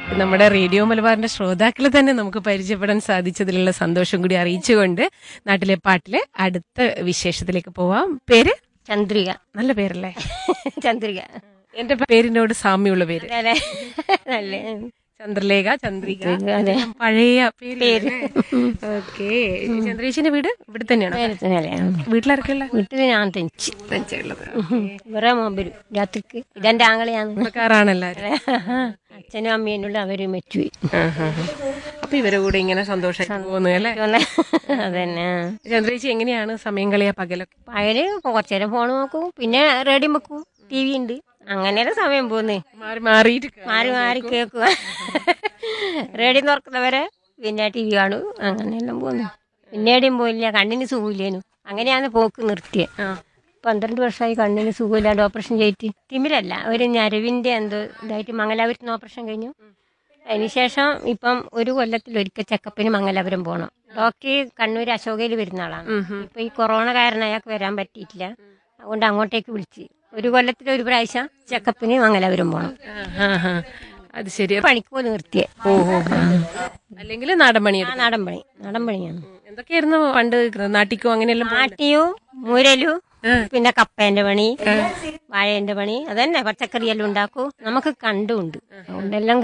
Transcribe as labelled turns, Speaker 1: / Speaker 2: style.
Speaker 1: നമ്മുടെ റേഡിയോ മലബാറിന്റെ ശ്രോതാക്കളെ തന്നെ നമുക്ക് പരിചയപ്പെടാൻ സാധിച്ചതിലുള്ള സന്തോഷം കൂടി അറിയിച്ചുകൊണ്ട് നാട്ടിലെ പാട്ടിലെ അടുത്ത വിശേഷത്തിലേക്ക് പോവാം പേര്
Speaker 2: ചന്ദ്രിക
Speaker 1: നല്ല പേരല്ലേ
Speaker 2: ചന്ദ്രിക
Speaker 1: എന്റെ പേരിനോട് സാമ്യമുള്ള പേര്
Speaker 2: അതെ നല്ല
Speaker 1: ചന്ദ്രലേഖ ചന്ദ്രിക
Speaker 2: അതെ
Speaker 1: പഴയ പേര് ഓക്കെ ചന്ദ്രേശിന്റെ വീട് ഇവിടെ തന്നെയാണോ
Speaker 2: പേരത്തിനല്ലേ
Speaker 1: വീട്ടിലിറക്കുള്ള
Speaker 2: വീട്ടിൽ ഞാൻ തെഞ്ച്
Speaker 1: തനിച്ചുള്ളത്
Speaker 2: വേറെ മൊബൈൽ രാത്രിക്ക് ഇതെന്റെ ആങ്ങളെയാണ്
Speaker 1: കുടുംബക്കാരാണെല്ലാരും
Speaker 2: അച്ഛനും അമ്മേനുള്ള അവര് മറ്റുപോയി
Speaker 1: അപ്പൊ ഇവരെ കൂടെ ഇങ്ങനെ സന്തോഷമായിട്ട് പോകുന്നു അല്ലേ
Speaker 2: അതന്നെ
Speaker 1: ചന്ദ്രേച്ചി എങ്ങനെയാണ് സമയം കളിയാ പകലൊക്കെ
Speaker 2: പകല് കുറച്ചു നേരം ഫോൺ നോക്കും പിന്നെ റേഡിയോ വെക്കും ടി വി ഉണ്ട് അങ്ങനെയല്ല സമയം പോകുന്നേ
Speaker 1: മാറി മാറിയിട്ട്
Speaker 2: മാറി മാറി കേക്കുക റേഡിയോ തുറക്കുന്നവരെ പിന്നെ ടി വി കാണും അങ്ങനെയെല്ലാം പോകുന്നു പിന്നെ എവിടെയും പോയില്ല കണ്ണിന് സുഖമില്ലേനു അങ്ങനെയാണ് പോക്ക് നിർത്തിയത്
Speaker 1: ആ.
Speaker 2: പന്ത്രണ്ട് വർഷമായി കണ്ണിന് സുഖമില്ലാണ്ട് ഓപ്പറേഷൻ ചെയ്തിട്ട് തിമിരല്ല ഒരു ഞരവിന്റെ എന്തോ ഇതായിട്ട് മംഗലാപുരത്ത് നിന്ന് ഓപ്പറേഷൻ കഴിഞ്ഞു അതിനുശേഷം ഇപ്പം ഒരു കൊല്ലത്തിൽ ഒരിക്കൽ ചെക്കപ്പിന് മംഗലാപുരം പോകണം ഡോക്ടർ കണ്ണൂർ അശോകയിൽ വരുന്ന ആളാണ് ഇപ്പൊ ഈ കൊറോണ കാരണം അയാൾക്ക് വരാൻ പറ്റിയിട്ടില്ല അതുകൊണ്ട് അങ്ങോട്ടേക്ക് വിളിച്ച് ഒരു കൊല്ലത്തിൽ ഒരു പ്രാവശ്യം ചെക്കപ്പിന് മംഗലാപുരം പോകണം
Speaker 1: ആ, ആ. അത് ശരി
Speaker 2: പണിക്ക് പോലും നിർത്തിയേ
Speaker 1: ഓ ഓ അല്ലെങ്കിൽ നാടൻ പണി
Speaker 2: ആ നാടൻ പണി നാടൻ പണിയാണ്
Speaker 1: എന്തൊക്കെയായിരുന്നു പണ്ട് നാട്ടിക്കോ അങ്ങനെയെല്ലാം പോ-
Speaker 2: ആട്ടിയും മുരലും പിന്നെ കപ്പേന്റെ പണി വാഴേന്റെ പണി അതന്നെ പച്ചക്കറിയെല്ലാം ഉണ്ടാക്കൂ നമുക്ക് കണ്ടുണ്ട് അതുകൊണ്ടെല്ലാം